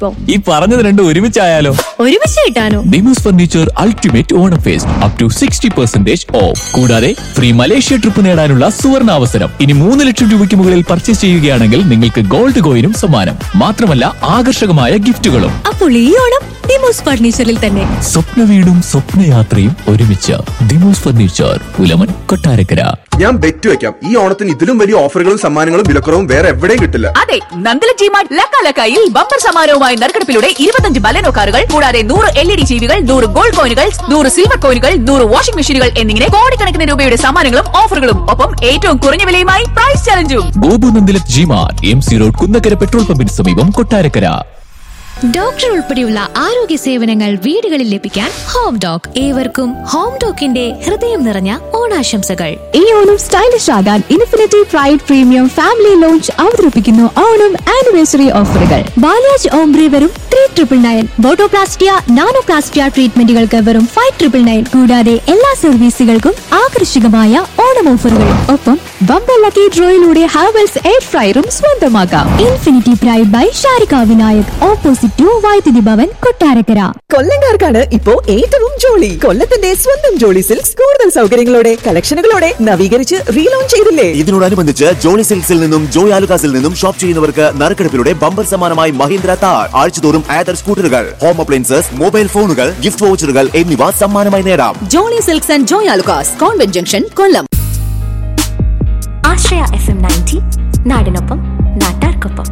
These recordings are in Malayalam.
ഇപ്പോ ഈ പറഞ്ഞത് രണ്ടും ഒരുമിച്ചായാലോ ഒരുമിച്ച് കിട്ടാനോ Nimos furniture ultimate Onam fest up to sixty percentage off കൂടാതെ ഫ്രീ മലേഷ്യ ട്രിപ്പ് നേടാനുള്ള സുവർണ അവസരം ഇനി മൂന്ന് ലക്ഷം രൂപയ്ക്ക് മുകളിൽ പർച്ചേസ് ചെയ്യുകയാണെങ്കിൽ നിങ്ങൾക്ക് ഗോൾഡ് കോയിനും സമ്മാനം മാത്രമല്ല ആകർഷകമായ ഗിഫ്റ്റുകളും അപ്പോൾ ഈ ഓണം ഡിമോസ് ഫർണിച്ചറിൽ തന്നെ സ്വപ്ന വീടും സ്വപ്നയാത്രയും ഒരുമിച്ച് ദിമോസ് ഫർണിച്ചർ പുലമൻ കൊട്ടാരക്കര ഞാൻ ബെറ്റ് വെക്കാം ഈ ഓണത്തിന് ഇതിലും വലിയ ഓഫറുകളും സമ്മാനങ്ങളും വിലക്കുറവും വേറെ എവിടെയും കിട്ടില്ല അതെ നന്ദല ജിമാർട്ട് ലക്കാലക്കായിൽ ബമ്പർ സമാരവുമായി നറുക്കെടുപ്പിലൂടെ ഇരുപത്തഞ്ച് ബലനോ കാറുകൾ കൂടാതെ നൂറ് എൽ ഇ ഡി ജീവികൾ നൂറ് ഗോൾഡ് കോയിനുകൾ നൂറ് സിൽവർ കോയിനുകൾ നൂറ് വാഷിംഗ് മെഷീനുകൾ എന്നിങ്ങനെ കോടിക്കണക്കിന് രൂപയുടെ സമ്മാനങ്ങളും ഓഫറുകളും ഒപ്പം ഏറ്റവും കുറഞ്ഞ വിലയുമായി പ്രൈസ് ചലഞ്ചും Gopu Nandilath G Mart M C road Kunnakkara petrol പമ്പിന് സമീപം കൊട്ടാരക്കര ഡോക്ടർ ഉൾപ്പെടെയുള്ള ആരോഗ്യ സേവനങ്ങൾ വീടുകളിൽ ലഭിക്കാൻ ഹോം ഡോക് ഏവർക്കും ഹോം ഡോക്കിന്റെ ഹൃദയം നിറഞ്ഞ ഓണാശംസകൾ ഈ ഓണം സ്റ്റൈലിഷ് ആകാൻ infinity pride premium family lounge അവതരിപ്പിക്കുന്നു ഓണം ആനിവേഴ്സറി ഓഫറുകൾ ബാലാജ് ഓംബ്രി വെറും three triple nine botoplastia nanoplastia ട്രീറ്റ്മെന്റുകൾക്ക് വെറും ഫൈവ് ട്രിപ്പിൾ നയൻ കൂടാതെ എല്ലാ സർവീസുകൾക്കും ആകർഷകമായ ഓണം ഓഫറുകൾ ഒപ്പം ബമ്പർ ലക്കി ഡ്രോയിലൂടെ ഹാവൽസ് എയർ ഫ്രയറും സ്വന്തമാക്കാം infinity pride by Sharika Vinayak opposite to Vaidyuthi Bhavan Kottarakkara കൊല്ലങ്കാർക്കാണ് ഇപ്പോ ഏറ്റവും ജോളി കൊല്ലത്തിന്റെ സ്വന്തം ജോളി സിൽക്സ് കൂടുതൽ സൗകര്യങ്ങളോടെ കളക്ഷനുകളോടെ നവീകരിച്ച് റീലോഞ്ച് ചെയ്തില്ലേ ഇതിനോടനുബന്ധിച്ച് ജോളി സിൽക്സിൽ നിന്നും ജോയ് ആലുകാസിൽ നിന്നും ഷോപ്പ് ചെയ്യുന്നവർക്ക് നറുക്കെടുപ്പിലൂടെ ബമ്പർ സമ്മാനമായി മഹീന്ദ്ര താർ ആഴ്ചതോറും ആദർ സ്കൂട്ടറുകൾ ഹോം അപ്ലയൻസസ് മൊബൈൽ ഫോണുകൾ ഗിഫ്റ്റ് വൗച്ചറുകൾ എന്നിവ സമ്മാനമായി നേടാം Jolly Silks and Joy Alukkas convent junction Kollam Ashraya F M ninety നാടിനൊപ്പം നാട്ടാർക്കൊപ്പം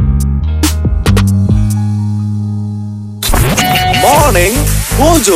മോർണിംഗ് മോജോ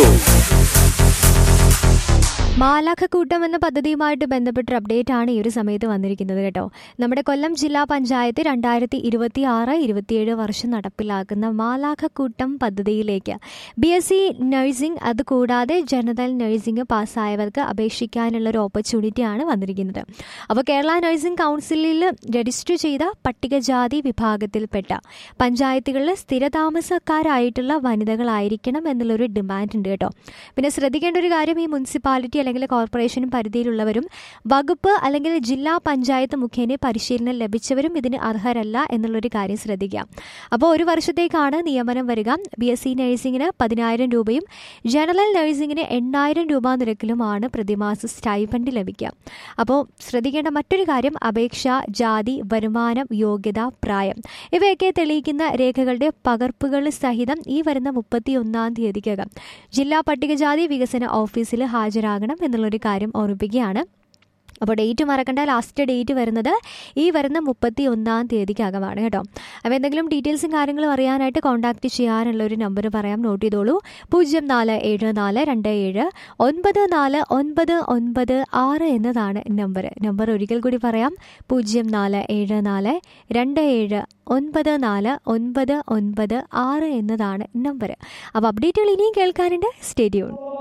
മാലാഖക്കൂട്ടം എന്ന പദ്ധതിയുമായിട്ട് ബന്ധപ്പെട്ടൊരു അപ്ഡേറ്റ് ആണ് ഈ ഒരു സമയത്ത് വന്നിരിക്കുന്നത് കേട്ടോ നമ്മുടെ കൊല്ലം ജില്ലാ പഞ്ചായത്ത് രണ്ടായിരത്തി ഇരുപത്തി ആറ് ഇരുപത്തിയേഴ് വർഷം നടപ്പിലാക്കുന്ന മാലാഖക്കൂട്ടം പദ്ധതിയിലേക്ക് ബി എസ് സി നഴ്സിംഗ് അതുകൂടാതെ ജനറൽ നഴ്സിംഗ് പാസ്സായവർക്ക് അപേക്ഷിക്കാനുള്ള ഒരു ഓപ്പർച്യൂണിറ്റിയാണ് വന്നിരിക്കുന്നത് അപ്പോൾ കേരള നഴ്സിംഗ് കൗൺസിലിൽ രജിസ്റ്റർ ചെയ്ത പട്ടികജാതി വിഭാഗത്തിൽപ്പെട്ട പഞ്ചായത്തുകളിൽ സ്ഥിരതാമസക്കാരായിട്ടുള്ള വനിതകളായിരിക്കണം എന്നുള്ളൊരു ഡിമാൻഡ് ഉണ്ട് കേട്ടോ പിന്നെ ശ്രദ്ധിക്കേണ്ട ഒരു കാര്യം ഈ മുനിസിപ്പാലിറ്റി അല്ലെങ്കിൽ കോർപ്പറേഷൻ പരിധിയിലുള്ളവരും വകുപ്പ് അല്ലെങ്കിൽ ജില്ലാ പഞ്ചായത്ത് മുഖേന പരിശീലനം ലഭിച്ചവരും ഇതിന് അർഹരല്ല എന്നുള്ളൊരു കാര്യം ശ്രദ്ധിക്കാം അപ്പോൾ ഒരു വർഷത്തേക്കാണ് നിയമനം വരിക ബി എസ് സി നഴ്സിംഗിന് പതിനായിരം രൂപയും ജനറൽ നഴ്സിംഗിന് എണ്ണായിരം രൂപ നിരക്കിലുമാണ് പ്രതിമാസ സ്റ്റൈഫണ്ട് ലഭിക്കുക അപ്പോൾ ശ്രദ്ധിക്കേണ്ട മറ്റൊരു കാര്യം അപേക്ഷ ജാതി വരുമാനം യോഗ്യത പ്രായം ഇവയൊക്കെ തെളിയിക്കുന്ന രേഖകളുടെ പകർപ്പുകൾ സഹിതം ഈ വരുന്ന മുപ്പത്തി ഒന്നാം തീയതിക്കകം ജില്ലാ പട്ടികജാതി വികസന ഓഫീസിൽ ഹാജരാകണം എന്നുള്ളൊരു കാര്യം ഓർമ്മിപ്പിക്കുകയാണ് അപ്പോൾ ഡേറ്റ് മറക്കണ്ട ലാസ്റ്റ് ഡേറ്റ് വരുന്നത് ഈ വരുന്ന മുപ്പത്തി ഒന്നാം തീയതിക്കകമാണ് കേട്ടോ അപ്പോൾ എന്തെങ്കിലും ഡീറ്റെയിൽസും കാര്യങ്ങളും അറിയാനായിട്ട് കോൺടാക്റ്റ് ചെയ്യാനുള്ള ഒരു നമ്പർ പറയാം നോട്ട് ചെയ്തോളൂ പൂജ്യം നാല് ഏഴ് നാല് രണ്ട് ഏഴ് ഒൻപത് നാല് ഒൻപത് ഒൻപത് ആറ് എന്നതാണ് നമ്പർ നമ്പർ ഒരിക്കൽ കൂടി പറയാം പൂജ്യം നാല് ഏഴ് നാല് രണ്ട് ഏഴ് ഒൻപത് നാല് ഒൻപത് ഒൻപത് ആറ് എന്നതാണ് നമ്പർ അപ്പോൾ അപ്ഡേറ്റുകൾ ഇനിയും കേൾക്കാനുണ്ട് സ്റ്റേഡിയോൺ